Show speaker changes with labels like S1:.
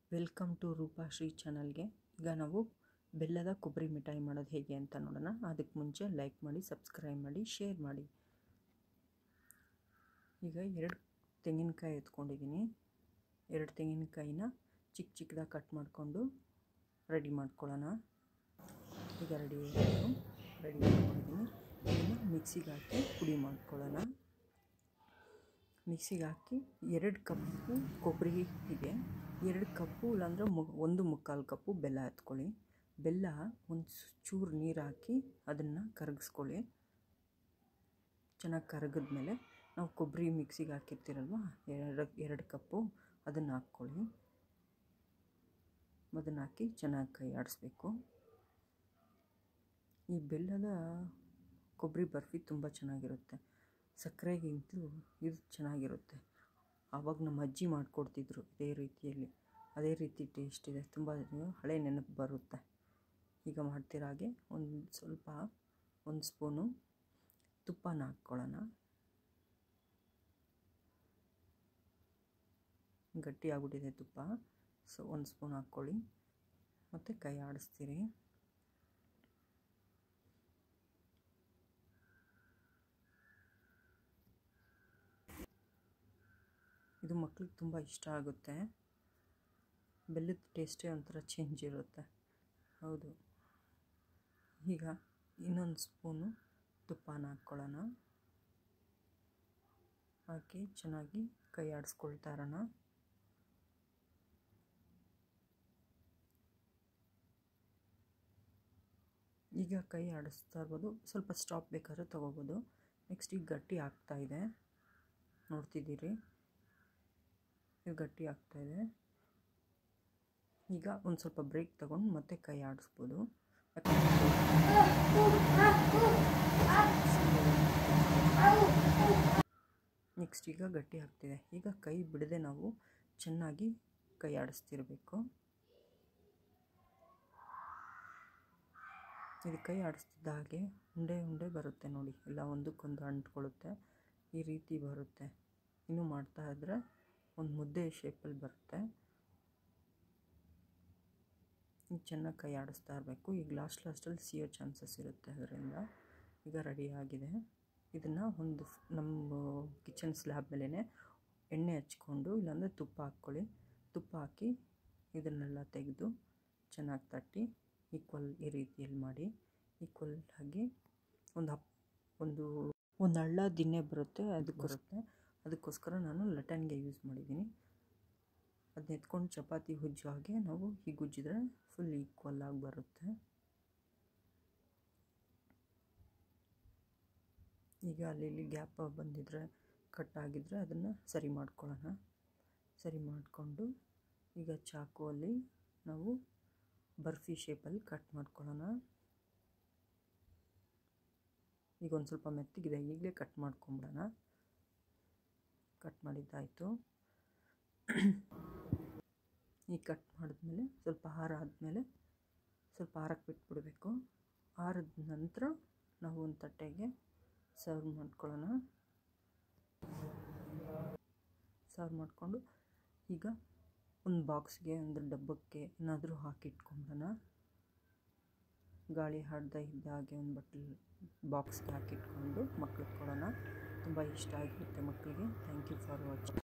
S1: welcome to ರೂಪಾಶ್ರೀ ಚಾನಲ್ಗೆ ಈಗ ನಾವು ಬೆಲ್ಲದ ಕೊಬ್ಬರಿ ಮಿಠಾಯಿ ಮಾಡೋದು ಹೇಗೆ ಅಂತ ನೋಡೋಣ ಅದಕ್ಕೆ ಮುಂಚೆ ಲೈಕ್ ಮಾಡಿ ಸಬ್ಸ್ಕ್ರೈಬ್ ಮಾಡಿ ಶೇರ್ ಮಾಡಿ ಈಗ ಎರಡು ತೆಂಗಿನಕಾಯಿ ಎತ್ಕೊಂಡಿದ್ದೀನಿ ಎರಡು ತೆಂಗಿನಕಾಯಿನ ಚಿಕ್ಕ ಚಿಕ್ಕದಾಗಿ ಕಟ್ ಮಾಡಿಕೊಂಡು ರೆಡಿ ಮಾಡ್ಕೊಳ್ಳೋಣ ಈಗ ರೆಡಿ ರೆಡಿ ಮಾಡ್ಕೊಂಡಿದ್ದೀನಿ ಇದನ್ನು ಮಿಕ್ಸಿಗೆ ಹಾಕಿ ಪುಡಿ ಮಾಡ್ಕೊಳ್ಳೋಣ ಮಿಕ್ಸಿಗೆ ಹಾಕಿ ಎರಡು ಕಪ್ಪು ಕೊಬ್ಬರಿ ಇದೆ ಎರಡು ಕಪ್ಪು ಇಲ್ಲಾಂದ್ರೆ ಮು ಒಂದು ಮುಕ್ಕಾಲು ಕಪ್ಪು ಬೆಲ್ಲ ಎತ್ಕೊಳ್ಳಿ ಬೆಲ್ಲ ಒಂದು ಚೂರು ನೀರು ಹಾಕಿ ಅದನ್ನು ಕರಗಿಸ್ಕೊಳ್ಳಿ ಚೆನ್ನಾಗಿ ಕರಗಿದ್ಮೇಲೆ ನಾವು ಕೊಬ್ಬರಿ ಮಿಕ್ಸಿಗೆ ಹಾಕಿರ್ತೀರಲ್ವ ಎರಡು ಎರಡು ಕಪ್ಪು ಅದನ್ನು ಹಾಕ್ಕೊಳ್ಳಿ ಅದನ್ನು ಹಾಕಿ ಚೆನ್ನಾಗಿ ಕೈ ಆಡಿಸ್ಬೇಕು ಈ ಬೆಲ್ಲದ ಕೊಬ್ಬರಿ ಬರ್ಫಿ ತುಂಬ ಚೆನ್ನಾಗಿರುತ್ತೆ ಸಕ್ಕರೆಗಿಂತಲೂ ಇದು ಚೆನ್ನಾಗಿರುತ್ತೆ ಆವಾಗ ನಮ್ಮ ಅಜ್ಜಿ ಮಾಡಿಕೊಡ್ತಿದ್ರು ಇದೇ ರೀತಿಯಲ್ಲಿ ಅದೇ ರೀತಿ ಟೇಸ್ಟ್ ಇದೆ ತುಂಬ ಹಳೆ ನೆನಪು ಬರುತ್ತೆ ಈಗ ಮಾಡ್ತಿರೋ ಹಾಗೆ ಒಂದು ಸ್ವಲ್ಪ ಒಂದು ಸ್ಪೂನು ತುಪ್ಪನ ಹಾಕ್ಕೊಳ್ಳೋಣ ಗಟ್ಟಿ ಆಗ್ಬಿಟ್ಟಿದೆ ತುಪ್ಪ ಸೊ ಒಂದು ಸ್ಪೂನ್ ಹಾಕ್ಕೊಳ್ಳಿ ಮತ್ತು ಕೈ ಆಡಿಸ್ತೀರಿ ಇದು ಮಕ್ಳಿಗೆ ತುಂಬ ಇಷ್ಟ ಆಗುತ್ತೆ ಬೆಲ್ಲದ ಟೇಸ್ಟೇ ಒಂಥರ ಚೇಂಜ್ ಇರುತ್ತೆ ಹೌದು ಈಗ ಇನ್ನೊಂದು ಸ್ಪೂನು ತುಪ್ಪನ ಹಾಕ್ಕೊಳ್ಳೋಣ ಹಾಕಿ ಚೆನ್ನಾಗಿ ಕೈ ಆಡಿಸ್ಕೊಳ್ತಾ ಇರೋಣ ಈಗ ಕೈ ಆಡಿಸ್ತಾ ಇರ್ಬೋದು ಸ್ವಲ್ಪ ಸ್ಟಾಪ್ ಬೇಕಾದ್ರೆ ತೊಗೋಬೋದು ನೆಕ್ಸ್ಟ್ ಈಗ ಗಟ್ಟಿ ಆಗ್ತಾಯಿದೆ ನೋಡ್ತಿದ್ದೀರಿ ಇದು ಗಟ್ಟಿ ಆಗ್ತಾಯಿದೆ ಈಗ ಒಂದು ಸ್ವಲ್ಪ ಬ್ರೇಕ್ ತೊಗೊಂಡು ಮತ್ತೆ ಕೈ ಆಡಿಸ್ಬೋದು ನೆಕ್ಸ್ಟ್ ಈಗ ಗಟ್ಟಿ ಆಗ್ತಿದೆ ಈಗ ಕೈ ಬಿಡದೆ ನಾವು ಚೆನ್ನಾಗಿ ಕೈ ಆಡಿಸ್ತಿರಬೇಕು ಇದು ಕೈ ಆಡಿಸ್ತಿದ್ದ ಹಾಗೆ ಉಂಡೆ ಉಂಡೆ ಬರುತ್ತೆ ನೋಡಿ ಎಲ್ಲ ಒಂದಕ್ಕೊಂದು ಅಂಟ್ಕೊಳ್ಳುತ್ತೆ ಈ ರೀತಿ ಬರುತ್ತೆ ಇನ್ನೂ ಮಾಡ್ತಾ ಇದ್ದರೆ ಒಂದು ಮುದ್ದೆ ಶೇಪಲ್ಲಿ ಬರುತ್ತೆ ಈಗ ಚೆನ್ನಾಗಿ ಕೈ ಆಡಿಸ್ತಾ ಇರಬೇಕು ಈಗ ಲಾಸ್ಟ್ ಲಾಸ್ಟಲ್ಲಿ ಸಿಯೋ ಚಾನ್ಸಸ್ ಇರುತ್ತೆ ಅದರಿಂದ ಈಗ ರೆಡಿ ಆಗಿದೆ ಇದನ್ನು ಒಂದು ನಮ್ಮ ಕಿಚನ್ ಸ್ಲ್ಯಾಬ್ ಮೇಲೇ ಎಣ್ಣೆ ಹಚ್ಕೊಂಡು ಇಲ್ಲಾಂದರೆ ತುಪ್ಪ ಹಾಕ್ಕೊಳ್ಳಿ ತುಪ್ಪ ಹಾಕಿ ಇದನ್ನೆಲ್ಲ ತೆಗೆದು ಚೆನ್ನಾಗಿ ತಟ್ಟಿ ಈಕ್ವಲ್ ಈ ರೀತಿಯಲ್ಲಿ ಮಾಡಿ ಈಕ್ವಲ್ ಆಗಿ ಒಂದು ಹಪ್ ಒಂದು ಒಂದು ಹಳ್ಳ ದಿನ್ನೆ ಬರುತ್ತೆ ಅದಕ್ಕೆ ಬರುತ್ತೆ ಅದಕ್ಕೋಸ್ಕರ ನಾನು ಲಟನ್ಗೆ ಯೂಸ್ ಮಾಡಿದ್ದೀನಿ ಅದನ್ನ ಎತ್ಕೊಂಡು ಚಪಾತಿ ಹುಜ್ಜೋ ಹಾಗೆ ನಾವು ಹೀಗೆ ಉಜ್ಜಿದ್ರೆ ಫುಲ್ ಈಕ್ವಲ್ ಆಗಿ ಬರುತ್ತೆ ಈಗ ಅಲ್ಲಿ ಇಲ್ಲಿ ಗ್ಯಾಪ್ ಬಂದಿದ್ರೆ ಕಟ್ ಆಗಿದ್ರೆ ಅದನ್ನು ಸರಿ ಮಾಡ್ಕೊಳ್ಳೋಣ ಸರಿ ಮಾಡಿಕೊಂಡು ಈಗ ಚಾಕುವಲ್ಲಿ ನಾವು ಬರ್ಫಿ ಶೇಪಲ್ಲಿ ಕಟ್ ಮಾಡ್ಕೊಳ್ಳೋಣ ಈಗ ಒಂದು ಸ್ವಲ್ಪ ಮೆತ್ತಗಿದೆ ಈಗಲೇ ಕಟ್ ಮಾಡ್ಕೊಂಬಿಡೋಣ ಕಟ್ ಮಾಡಿದ್ದಾಯಿತು ಈಗ ಕಟ್ ಮಾಡಿದ್ಮೇಲೆ ಸ್ವಲ್ಪ ಹಾರ ಆದಮೇಲೆ ಸ್ವಲ್ಪ ಹಾರಕ್ಕೆ ಬಿಟ್ಬಿಡಬೇಕು ಆರಿದ ನಂತರ ನಾವು ಒಂದು ತಟ್ಟೆಗೆ ಸರ್ವ್ ಮಾಡ್ಕೊಳ್ಳೋಣ ಸರ್ವ್ ಮಾಡಿಕೊಂಡು ಈಗ ಒಂದು ಬಾಕ್ಸ್ಗೆ ಒಂದು ಡಬ್ಬಕ್ಕೆ ಏನಾದರೂ ಹಾಕಿಟ್ಕೊಂಬಿಡೋಣ ಗಾಳಿ ಹಾಡ್ದ ಇದ್ದ ಹಾಗೆ ಒಂದು ಬಟ್ಲು ಬಾಕ್ಸ್ಗೆ ಹಾಕಿಟ್ಕೊಂಡು ಮಕ್ಳಿಗೆ ಕೊಡೋಣ ತುಂಬ ಇಷ್ಟ ಆಗಿರುತ್ತೆ ಮಕ್ಕಳಿಗೆ ಥ್ಯಾಂಕ್ ಯು ಫಾರ್ ವಾಚಿಂಗ್